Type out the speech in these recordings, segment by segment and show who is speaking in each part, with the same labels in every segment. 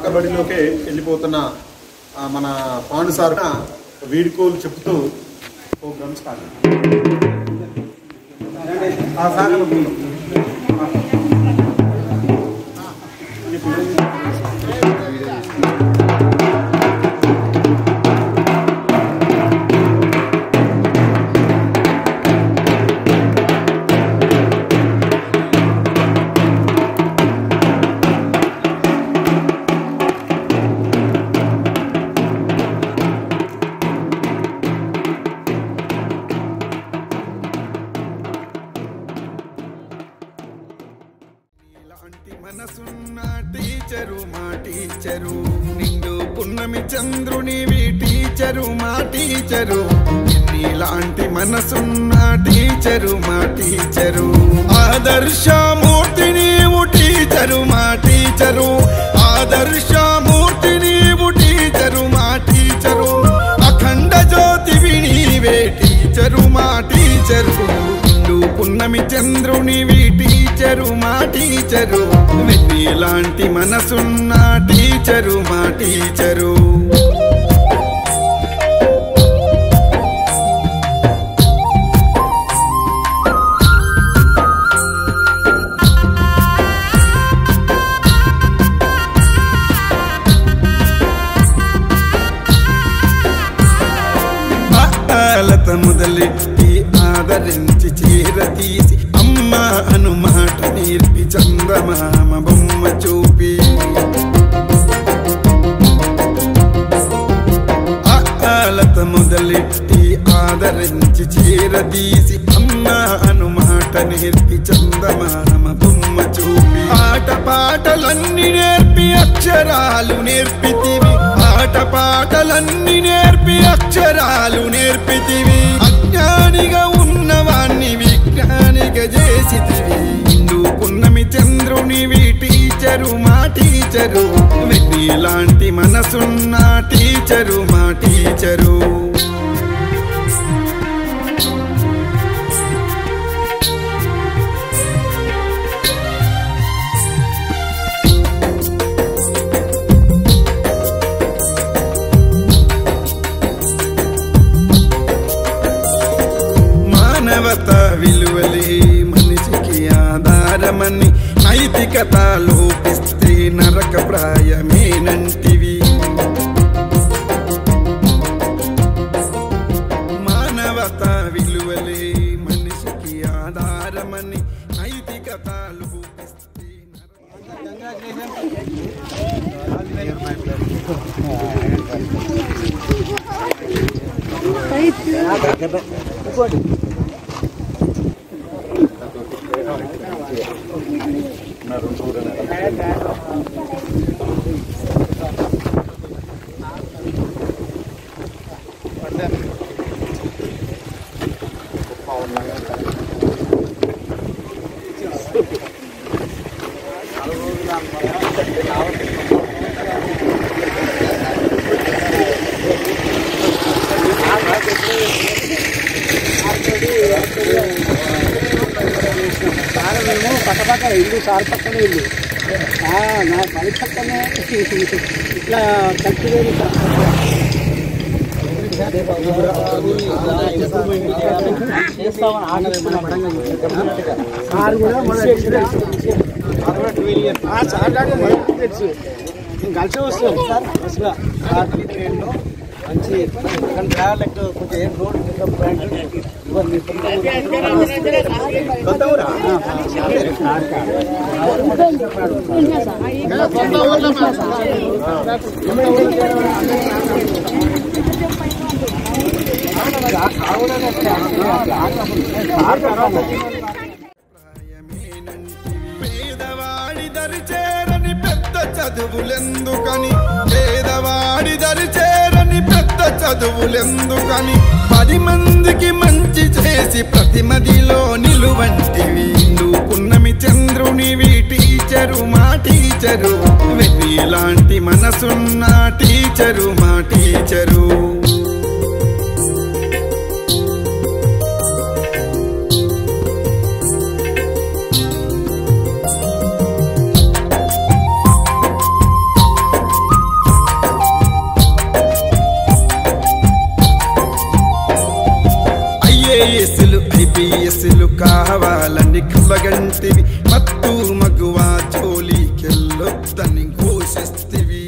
Speaker 1: పాతబడిలోకే వెళ్ళిపోతున్న ఆ, మన పాండు సార్ వీడుకోలు చెప్తూ ప్రోగ్రామ్ స్టార్ట్ ఆ సార్ అనుకుందాం.
Speaker 2: ఇలాంటి మనసున్న టీచరు మా టీచరు నిండు పున్నమి చంద్రునివి టీచరు మా టీచరు నీలాంటి మనసున్న టీచరు మా టీచరు ఆదర్శమూర్తి నీవు టీచరు మా టీచరు ఆదర్శమూర్తి నీవు టీచరు మా టీచరు అఖండ జ్యోతివి నీవే టీచరు మా టీచరు నిండు పున్నమి చంద్రునివి టీచరు మా టీచరు లాంటి మనసున్న టీచరు మా టీచరు ఆలత మొదలెట్టి ఆదరించి చీరతీసి అమ్మ అను మాట నేర్పి చందమామ బొమ్మ చూపి ఆలత మొదలెట్టి ఆదరించి చీరదీసి అమ్మ అను మాట నేర్పి చందమామ బొమ్మ చూపి ఆట పాటలన్నీ నేర్పి అక్షరాలు నేర్పితివి ఆట పాటలన్నీ నేర్పి అక్షరాలు నేర్పితివి అజ్ఞానిగా ఉన్నవాణ్ణి విజ్ఞానిగా చేసితివి నిండు పున్నమి చంద్రునివి టీచరు మా టీచరు లాంటి మనసున్న టీచరు మా టీచరు మానవత విలువలే మనిషికి ఆధారమని నైతికత లోపిస్తే నరక ప్రాయమేనంటివి మానవత విలువలే మనిషికి ఆధారమని నైతికత లోపిస్తే నరక
Speaker 3: మేము పక్క పక్కన ఇల్లు సార్ పక్కన ఇల్లు ఆ, నా పని పక్కనే ఇట్లా కట్టి వేరు చేస్తామని ఆర్డర్ సార్ కూడా సార్ దాకా మనకు తెలుసు నేను కలిసి వస్తాం సార్ బస్సుగా సార్ ట్రైన్లో మంచి కానీ ట్రావెల్ ఎక్కువ కొంచెం ఏం రోడ్ కొత్త ఊరా
Speaker 2: పేదవాడి దరి చేరని పెద్ద చదువులెందుకని పేదవాడి దరి చేరని పెద్ద చదువులెందుకని పది మందికి మంచి చేసి ప్రతి మదిలో నిలువంటివి నువ్వు పున్నమి చంద్రునివి టీచరు మా టీచరు లాంటి మనసున్న టీచరు మా టీచరు ఐఏఎస్లు ఐపీఎస్లు కావాలని కలగంటివి మత్తు మగువా జోలికెళ్ళొద్దని ఘోషిస్తివి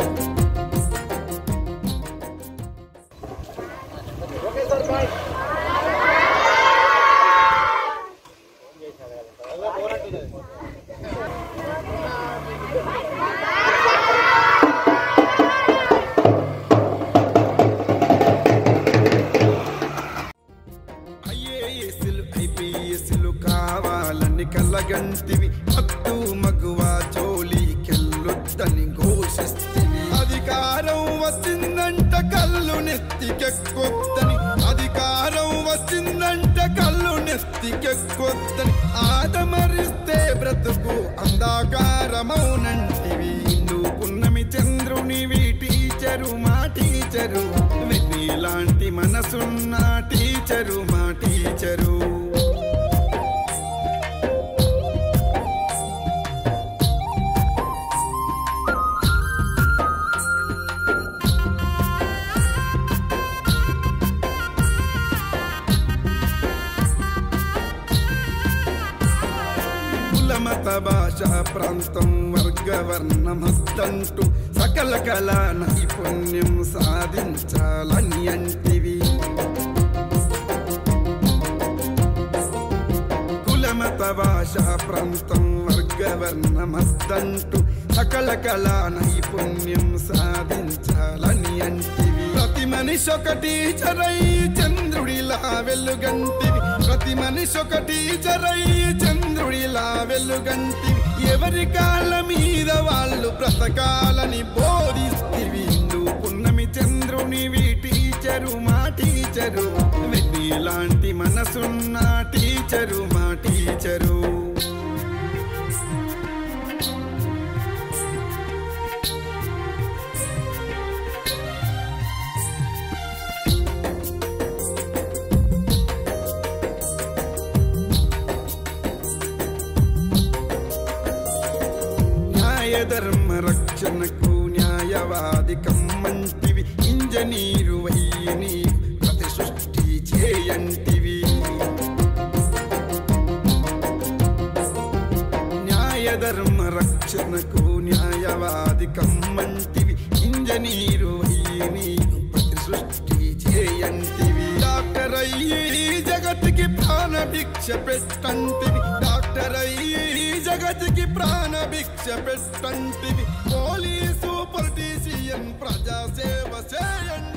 Speaker 2: ఐఏఎస్లు ఐపీఎస్లు కావాలని కలగంటివి మత్తు మగువా జోలికెళ్ళొద్దని ఘోషిస్తివి అధికారం వచ్చిందంట కళ్ళు నెత్తికెక్కొద్దని అధికారం వచ్చిందంట కళ్ళు నెత్తికెక్కొద్దని ఆదమరిస్తే బ్రతుకు అందాకారమౌనంటివి నువ్వు పున్నమి చంద్రునివి టీచరు మా టీచరు లాంటి మనసున్న టీచరు మా టీచరు కులమత భాష ప్రాంతం వర్గవర్ణమద్దంటూ సకల కళా నైపుణ్యం సాధించాలని అంటివి కులమత భాష ప్రాంతం వర్గవర్ణమద్దంటూ సకల కళా నైపుణ్యం సాధించాలని అంటివి ప్రతి మనిషి ఒక టీచరై చంద్రుడిలా వెలుగంటివి ప్రతి మనిషి ఒక టీచరై చంద్రుడిలా వెలుగంటివి ఎవరి కాళ్ళ మీద వాళ్ళు బ్రతకాలని బోధిస్తివి నువ్వు పున్నమి చంద్రునివి టీచరు మా టీచరు లాంటి మనసున్న టీచరు మా టీచరు న్యాయ ధర్మ రక్షణకు న్యాయవాది కమ్మంటివి ఇంజనీరు వయ్యి నీవు ప్రతి సృష్టి చేయంటివి న్యాయ ధర్మ రక్షణకు న్యాయవాది కమ్మంటివి ఇంజనీరు వయ్యి నీవు ప్రతి సృష్టి చేయంటివి డాక్టర్ అయ్యి జగత్కి ప్రాణ భిక్ష పెట్టంటివి డాక్టర్ అయ్యి జగత్కి ప్రాణ భిక్ష పెట్టంటివి పోలీసు పొలిటీషియన్ ప్రజా సేవ చేయండి